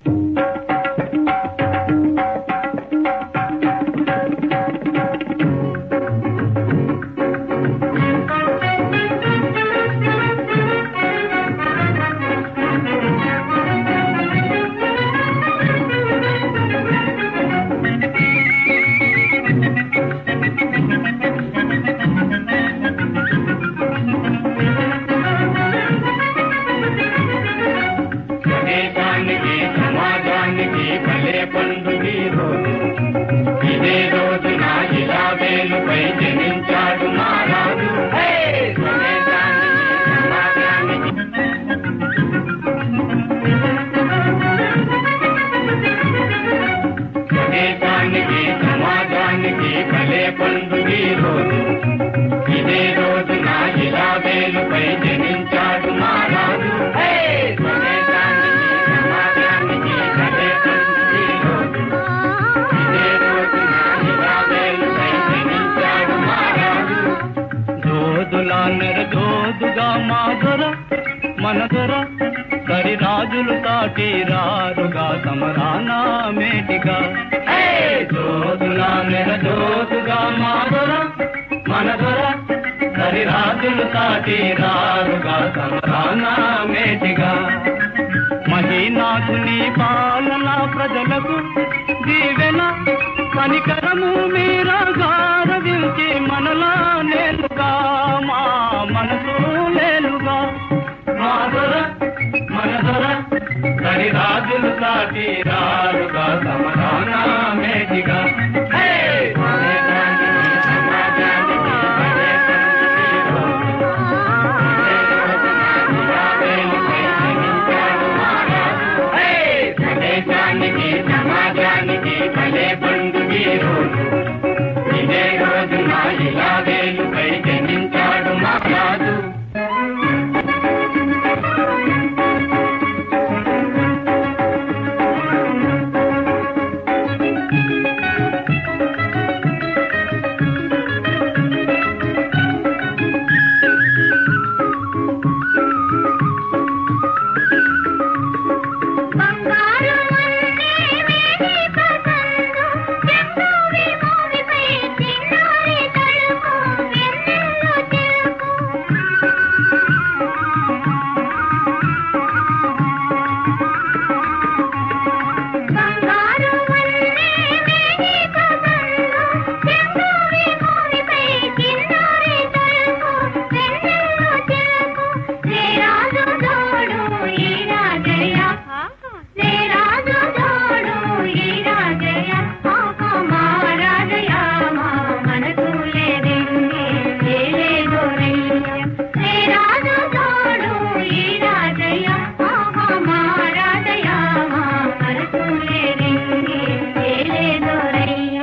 దేశానికి సమాజానికి భలే పండుగ ఈ రోజు ఇదే రోజున ఇలా వేలుపై జనించాడు మహారాజు హే! స్వదేశానికి, సమాజానికి స్వదేశానికి సమాజానికి భలే పండుగ ఈ రోజు ఇదే రోజున ఇలా వేలుపై జనించాడు మహారాజు హే! స్వదేశానికి సమాజానికి భలే పండుగ ఈ రోజు ఇదే రోజున ఇలా వేలుపై జనించాడు మహారాజు జోదులా నెరజోదుగా మా దొర మన దొర కరి రాజులు తాటి రారుగా సమరానా మేటిగా హే! జోదులా నెరజోదుగా మా దొర మన దొర కరి రాజులు తాటి రారుగా సమరానా మేటిగా మహీనాథుని పాలన ప్రజలకు దీవెన కనికరము మీరా గారవించి మనలా నేలుగా మా మనసు లేలుగా మా దొర మన దొర కరి రాజులు సాటి రారుగా సమరాన మేటిగా హే! స్వదేశానికి, సమాజానికి భలే పండుగ ఈ రోజు. ఇదే రోజున ఇలా వేలుపై జనించాడు మహారాజు హే! స్వదేశానికి సమాజానికి భలే పండుగ ఈ రోజు ఇదే రోజున ఇలా వేలుపై జనించాడు మహారాజు బంగారు వన్నే వేడి పతంగు చెంగు విమోవిపై చిన్నారి తలుపు వెన్నెల్లో తెలుపు బంగారు వన్నే వేడి పతంగు చెంగు విమోవిపై చిన్నారి తలుపు వెన్నెల్లో తెలుపు రే రాజు తోడు ఈ రాజయ్య రే రాజు తోడు ఈ రాజయ్య ఆహా మా రాజయ్య మా మనకు లేదండి లేదు రయ్య రే రాజు తోడు ఈ రాజయ్య ఆహా మా రాజయ్య మా మనకు లేదండి లేదు రయ్య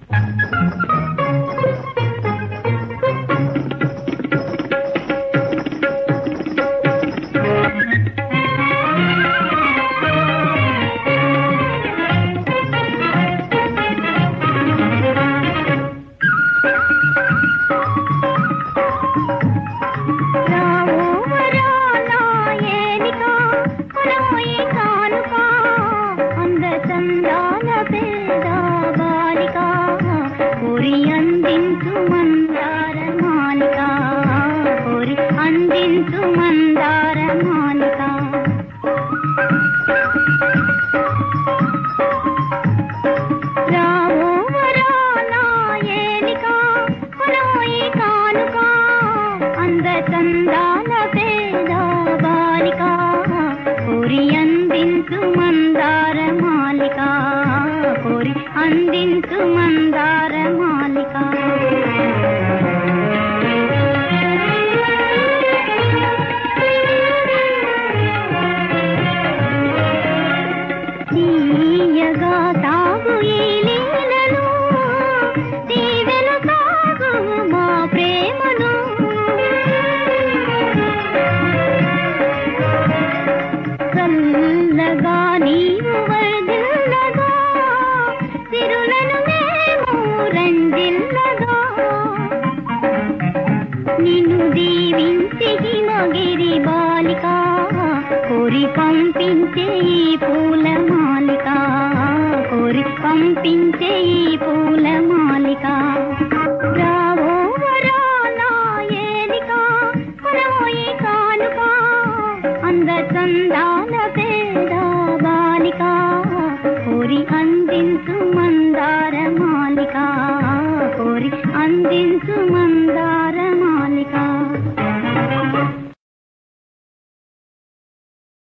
రావు వరాలా ఏలిక కొనమోయి కానుక అంద చందాల పేద బాలిక కోరి అందించు మందార మాలిక కోరి అందించు మందార మాలిక రావు వరాలా ఏలిక కొనమోయి కానుక అంద చందాల పేద బాలిక కోరి అందించు మందార మాలిక కోరి అందించు మందార మాలిక తీయగా తాగు ఈ లీలను దీవెన తాగు మా ప్రేమను చల్లగా నీవు వర్ధిల్లగా తిరులను మేము రంజిల్లగా నిన్ను దీవించి హిమగిరి బాలిక కోరి పంపించే ఈ పూల మాలిక కనిపించే ఈ పూల మాలిక రావో వరాలా ఏలిక కరవోయి కానుక అంద చందాల పేద బాలిక కోరి అందించు మందార మాలిక కోరి అందించు